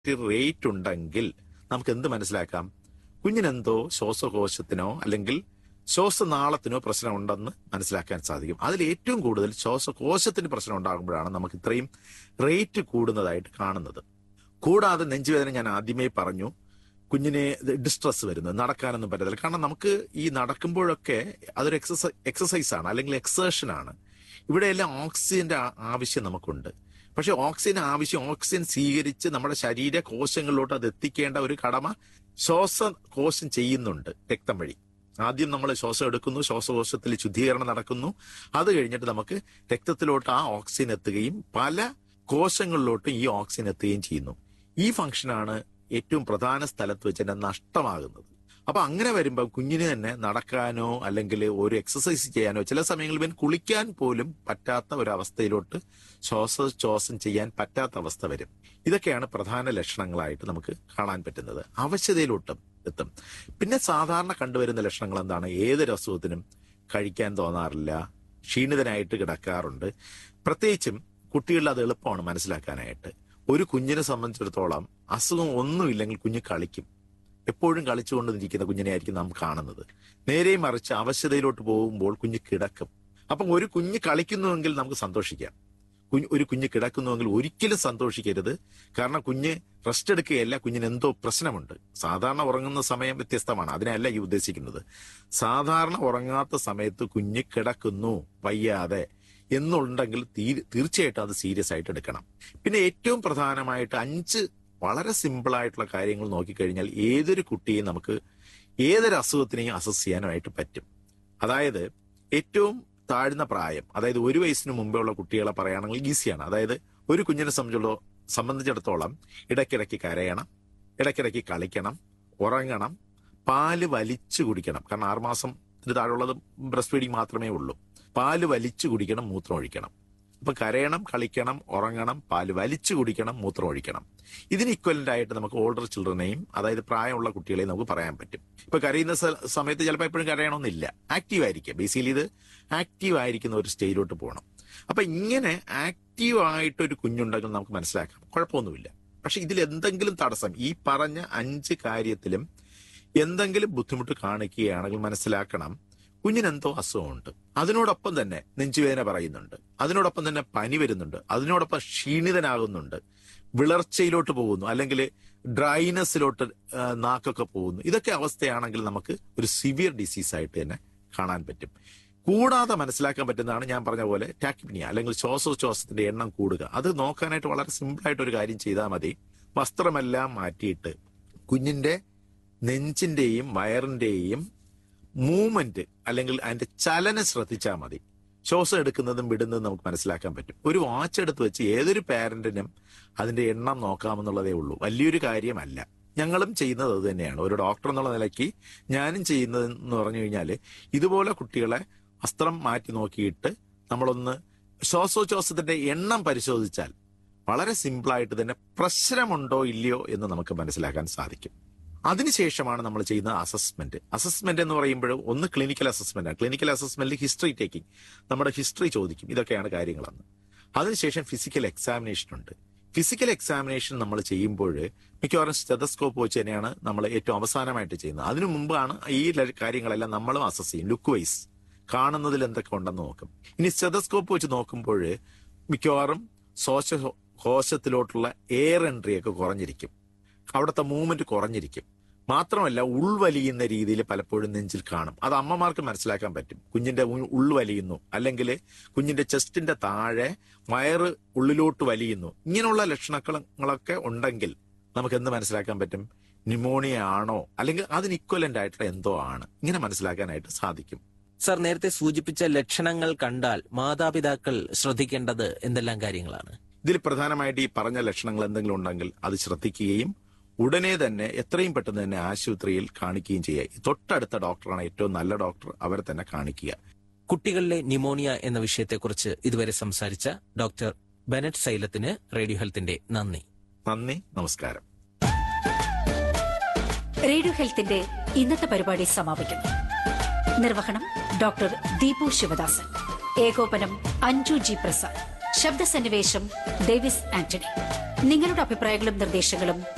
rate ഉണ്ടെങ്കിൽ നമുക്ക് എന്ത് മനസ്സിലാക്കാം കുഞ്ഞിനെന്തോ ശ്വാസകോശത്തിനോ അല്ലെങ്കിൽ ശ്വാസനാളത്തിനോ പ്രശ്നം ഉണ്ടെന്ന് മനസ്സിലാക്കാൻ സാധിക്കും അതിൽ ഏറ്റവും കൂടുതൽ ശ്വാസകോശത്തിന് പ്രശ്നം ഉണ്ടാകുമ്പോഴാണ് നമുക്ക് ഇത്രയും റേറ്റ് കൂടുന്നതായിട്ട് കാണുന്നത് കൂടാതെ നെഞ്ചുവേദന ഞാൻ ആദ്യമേ പറഞ്ഞു കുഞ്ഞിന് ഡിസ്ട്രസ് വരുന്നത് നടക്കാനൊന്നും പറ്റത്തില്ല കാരണം നമുക്ക് ഈ നടക്കുമ്പോഴൊക്കെ അതൊരു എക്സസൈ എക്സസൈസ് ആണ് അല്ലെങ്കിൽ എക്സേഷൻ ആണ് ഇവിടെയെല്ലാം ഓക്സിജന്റെ ആ- ആവശ്യം നമുക്കുണ്ട് പക്ഷെ ഓക്സിജൻ ആവശ്യം ഓക്സിജൻ സ്വീകരിച്ച് നമ്മുടെ ശരീര കോശങ്ങളിലോട്ട് അത് എത്തിക്കേണ്ട ഒരു കടമ ശ്വാസകോശം ചെയ്യുന്നുണ്ട് രക്തം വഴി ആദ്യം നമ്മൾ ശ്വാസം എടുക്കുന്നു ശ്വാസകോശത്തിൽ ശുദ്ധീകരണം നടക്കുന്നു അത് കഴിഞ്ഞിട്ട് നമുക്ക് രക്തത്തിലോട്ട് ആ ഓക്സിജൻ എത്തുകയും പല കോശങ്ങളിലോട്ടും ഈ ഓക്സിജൻ എത്തുകയും ചെയ്യുന്നു ഈ ഫംഗ്ഷനാണ് ഏറ്റവും പ്രധാന സ്ഥലത്ത് വെച്ച് തന്നെ നഷ്ടമാകുന്നത് അപ്പൊ അങ്ങനെ വരുമ്പോൾ കുഞ്ഞിന് തന്നെ നടക്കാനോ അല്ലെങ്കിൽ ഒരു എക്സസൈസ് ചെയ്യാനോ ചില സമയങ്ങളിൽ ഇവൻ കുളിക്കാൻ പോലും പറ്റാത്ത ഒരു അവസ്ഥയിലോട്ട് ശ്വാസോച്ഛ്വാസം ചെയ്യാൻ പറ്റാത്ത അവസ്ഥ വരും ഇതൊക്കെയാണ് പ്രധാന ലക്ഷണങ്ങളായിട്ട് നമുക്ക് കാണാൻ പറ്റുന്നത് അവശതയിലോട്ടും എത്തും പിന്നെ സാധാരണ കണ്ടുവരുന്ന ലക്ഷണങ്ങൾ എന്താണ് ഏതൊരു അസുഖത്തിനും കഴിക്കാൻ തോന്നാറില്ല ക്ഷീണിതനായിട്ട് കിടക്കാറുണ്ട് പ്രത്യേകിച്ചും കുട്ടികളിൽ അത് എളുപ്പമാണ് മനസ്സിലാക്കാനായിട്ട് ഒരു കുഞ്ഞിനെ സംബന്ധിച്ചിടത്തോളം അസുഖം ഒന്നുമില്ലെങ്കിൽ കുഞ്ഞ് കളിക്കും എപ്പോഴും കളിച്ചുകൊണ്ടിരിക്കുന്ന കുഞ്ഞിനെ ആയിരിക്കും നാം കാണുന്നത് നേരെ മറിച്ച് അവശതയിലോട്ട് പോകുമ്പോൾ കുഞ്ഞ് കിടക്കും അപ്പം ഒരു കുഞ്ഞ് കളിക്കുന്നുവെങ്കിൽ നമുക്ക് സന്തോഷിക്കാം കുഞ്ഞ് ഒരു കുഞ്ഞ് കിടക്കുന്നുവെങ്കിൽ ഒരിക്കലും സന്തോഷിക്കരുത് കാരണം കുഞ്ഞ് റെസ്റ്റ് എടുക്കുകയല്ല കുഞ്ഞിന് എന്തോ പ്രശ്നമുണ്ട് സാധാരണ ഉറങ്ങുന്ന സമയം വ്യത്യസ്തമാണ് അതിനല്ല ഈ ഉദ്ദേശിക്കുന്നത് സാധാരണ ഉറങ്ങാത്ത സമയത്ത് കുഞ്ഞ് കിടക്കുന്നു വയ്യാതെ എന്നുണ്ടെങ്കിൽ തീ- തീർച്ചയായിട്ടും അത് സീരിയസ് ആയിട്ട് എടുക്കണം പിന്നെ ഏറ്റവും പ്രധാനമായിട്ട് അഞ്ച് വളരെ സിമ്പിൾ ആയിട്ടുള്ള കാര്യങ്ങൾ നോക്കിക്കഴിഞ്ഞാൽ ഏതൊരു കുട്ടിയെയും നമുക്ക് ഏതൊരു അസുഖത്തിനെയും അസസ് ചെയ്യാനായിട്ട് പറ്റും അതായത് ഏറ്റവും താഴ്ന്ന പ്രായം അതായത് ഒരു വയസ്സിന് മുമ്പേ ഉള്ള കുട്ടികളെ പറയുകയാണെങ്കിൽ ഈസിയാണ് അതായത് ഒരു കുഞ്ഞിനെ സംബന്ധിച്ചുള്ള സംബന്ധിച്ചിടത്തോളം ഇടയ്ക്കിടയ്ക്ക് കരയണം ഇടയ്ക്കിടയ്ക്ക് കളിക്കണം ഉറങ്ങണം പാല് വലിച്ചു കുടിക്കണം കാരണം ആറുമാസത്തിന് താഴെയുള്ളത് ബ്രസ്റ്റ് ഫീഡിങ് മാത്രമേ ഉള്ളൂ പാല് വലിച്ചു കുടിക്കണം മൂത്രം ഒഴിക്കണം അപ്പൊ കരയണം കളിക്കണം ഉറങ്ങണം പാല് വലിച്ചു കുടിക്കണം മൂത്രം ഒഴിക്കണം ഇതിന് ഇക്വലന്റ് ആയിട്ട് നമുക്ക് ഓൾഡർ ചിൽഡ്രനെയും അതായത് പ്രായമുള്ള കുട്ടികളെയും നമുക്ക് പറയാൻ പറ്റും ഇപ്പൊ കരയുന്ന സ- സമയത്ത് ചിലപ്പോൾ എപ്പോഴും കരയണമെന്നില്ല ആക്റ്റീവ് ആയിരിക്കും ബേസിക്കലി ഇത് ആക്റ്റീവ് ആയിരിക്കുന്ന ഒരു സ്റ്റേജിലോട്ട് പോകണം അപ്പൊ ഇങ്ങനെ ആക്റ്റീവ് ആയിട്ട് ഒരു കുഞ്ഞുണ്ടെങ്കിൽ നമുക്ക് മനസ്സിലാക്കാം കുഴപ്പമൊന്നുമില്ല പക്ഷെ ഇതിൽ എന്തെങ്കിലും തടസ്സം ഈ പറഞ്ഞ അഞ്ച് കാര്യത്തിലും എന്തെങ്കിലും ബുദ്ധിമുട്ട് കാണിക്കുകയാണെങ്കിൽ മനസ്സിലാക്കണം കുഞ്ഞിനെന്തോ അസുഖമുണ്ട് അതിനോടൊപ്പം തന്നെ നെഞ്ചുവേദന പറയുന്നുണ്ട് അതിനോടൊപ്പം തന്നെ പനി വരുന്നുണ്ട് അതിനോടൊപ്പം ക്ഷീണിതനാകുന്നുണ്ട് വിളർച്ചയിലോട്ട് പോകുന്നു അല്ലെങ്കിൽ ഡ്രൈനെസ്സിലോട്ട് ആ, നാക്കൊക്കെ പോകുന്നു ഇതൊക്കെ അവസ്ഥയാണെങ്കിൽ നമുക്ക് ഒരു സിവിയർ ഡിസീസ് ആയിട്ട് തന്നെ കാണാൻ പറ്റും കൂടാതെ മനസ്സിലാക്കാൻ പറ്റുന്നതാണ് ഞാൻ പറഞ്ഞ പോലെ ടാക്കിപ്നിയ അല്ലെങ്കിൽ ശ്വാസോച്ഛ്വാസത്തിന്റെ എണ്ണം കൂടുക അത് നോക്കാനായിട്ട് വളരെ സിമ്പിൾ ആയിട്ട് ഒരു കാര്യം ചെയ്താൽ മതി വസ്ത്രമെല്ലാം മാറ്റിയിട്ട് കുഞ്ഞിന്റെ നെഞ്ചിന്റെയും വയറിന്റെയും മൂവ്മെന്റ് അല്ലെങ്കിൽ അതിന്റെ ചലനം ശ്രദ്ധിച്ചാൽ മതി ശ്വാസം എടുക്കുന്നതും വിടുന്നതും നമുക്ക് മനസ്സിലാക്കാൻ പറ്റും ഒരു വാച്ച് എടുത്ത് വെച്ച് ഏതൊരു പാരന്റിനും അതിന്റെ എണ്ണം നോക്കാമെന്നുള്ളതേ ഉള്ളൂ വലിയൊരു കാര്യമല്ല ഞങ്ങളും ചെയ്യുന്നത് അത് തന്നെയാണ് ഒരു ഡോക്ടർ എന്നുള്ള നിലയ്ക്ക് ഞാനും ചെയ്യുന്നതെന്ന് പറഞ്ഞു കഴിഞ്ഞാൽ ഇതുപോലെ കുട്ടികളെ വസ്ത്രം മാറ്റി നോക്കിയിട്ട് നമ്മളൊന്ന് ശ്വാസോച്ഛ്വാസത്തിന്റെ എണ്ണം പരിശോധിച്ചാൽ വളരെ സിമ്പിളായിട്ട് തന്നെ പ്രശ്നമുണ്ടോ ഇല്ലയോ എന്ന് നമുക്ക് മനസ്സിലാക്കാൻ സാധിക്കും അതിനുശേഷമാണ് നമ്മൾ ചെയ്യുന്ന അസസ്മെന്റ് അസസ്മെന്റ് എന്ന് പറയുമ്പോൾ ഒന്ന് ക്ലിനിക്കൽ അസസ്മെന്റ് ആണ് ക്ലിനിക്കൽ അസസ്മെന്റിൽ ഹിസ്റ്ററി ടേക്കിംഗ് നമ്മുടെ ഹിസ്റ്ററി ചോദിക്കും ഇതൊക്കെയാണ് കാര്യങ്ങളെന്ന് അതിനുശേഷം ഫിസിക്കൽ എക്സാമിനേഷൻ ഉണ്ട് ഫിസിക്കൽ എക്സാമിനേഷൻ നമ്മൾ ചെയ്യുമ്പോൾ മിക്കവാറും സ്റ്റെതസ്കോപ്പ് വെച്ച് തന്നെയാണ് നമ്മൾ ഏറ്റവും അവസാനമായിട്ട് ചെയ്യുന്നത് അതിനു മുമ്പാണ് ഈ ല- കാര്യങ്ങളെല്ലാം നമ്മളും അസസ് ചെയ്യും ലുക്ക് വൈസ് കാണുന്നതിൽ എന്തൊക്കെ ഉണ്ടെന്ന് നോക്കും ഇനി സ്റ്റെതസ്കോപ്പ് വെച്ച് നോക്കുമ്പോൾ മിക്കവാറും ശ്വാസ കോശത്തിലോട്ടുള്ള എയർ എൻട്രി ഒക്കെ കുറഞ്ഞിരിക്കും അവിടുത്തെ മൂവ്മെന്റ് കുറഞ്ഞിരിക്കും മാത്രമല്ല ഉൾവലിയുന്ന രീതിയിൽ പലപ്പോഴും നെഞ്ചിൽ കാണും അത് അമ്മമാർക്ക് മനസ്സിലാക്കാൻ പറ്റും കുഞ്ഞിന്റെ ഉൾ- ഉൾവലിയുന്നു അല്ലെങ്കിൽ കുഞ്ഞിന്റെ ചെസ്റ്റിന്റെ താഴെ വയറ് ഉള്ളിലോട്ട് വലിയുന്നു ഇങ്ങനെയുള്ള ലക്ഷണങ്ങളൊക്കെ ഉണ്ടെങ്കിൽ നമുക്ക് എന്ത് മനസ്സിലാക്കാൻ പറ്റും ന്യൂമോണിയ ആണോ അല്ലെങ്കിൽ അതിന് ഇക്വലന്റ് ആയിട്ടുള്ള എന്തോ ആണ് ഇങ്ങനെ മനസ്സിലാക്കാനായിട്ട് സാധിക്കും സർ നേരത്തെ സൂചിപ്പിച്ച ലക്ഷണങ്ങൾ കണ്ടാൽ മാതാപിതാക്കൾ ശ്രദ്ധിക്കേണ്ടത് എന്തെല്ലാം കാര്യങ്ങളാണ് ഇതിൽ പ്രധാനമായിട്ട് ഈ പറഞ്ഞ ലക്ഷണങ്ങൾ എന്തെങ്കിലും ഉണ്ടെങ്കിൽ അത് ശ്രദ്ധിക്കുകയും ഉടനെ തന്നെ എത്രയും പെട്ടെന്ന് തന്നെ ആശുപത്രിയിൽ കാണിക്കുകയും ചെയ്യുക തൊട്ടടുത്ത ഡോക്ടറാണ് ഏറ്റവും നല്ല ഡോക്ടർ അവരെ തന്നെ കാണിക്കുക കുട്ടികളിലെ ന്യൂമോണിയ എന്ന വിഷയത്തെക്കുറിച്ച് ഇതുവരെ സംസാരിച്ച ഡോക്ടർ ബെനറ്റ് സൈലത്തിന് റേഡിയോ ഹെൽത്തിന്റെ നന്ദി നന്ദി നമസ്കാരം റേഡിയോ ഹെൽത്തിന്റെ ഇന്നത്തെ പരിപാടി സമാപിക്കുന്നു നിർവഹണം ഡോക്ടർ ദീപു ശിവദാസൻ ഏകോപനം അഞ്ജു ജി പ്രസാദ് ശബ്ദസന്നിവേശം ഡേവിസ് ആന്റണി നിങ്ങളുടെ അഭിപ്രായങ്ങളും നിർദ്ദേശങ്ങളും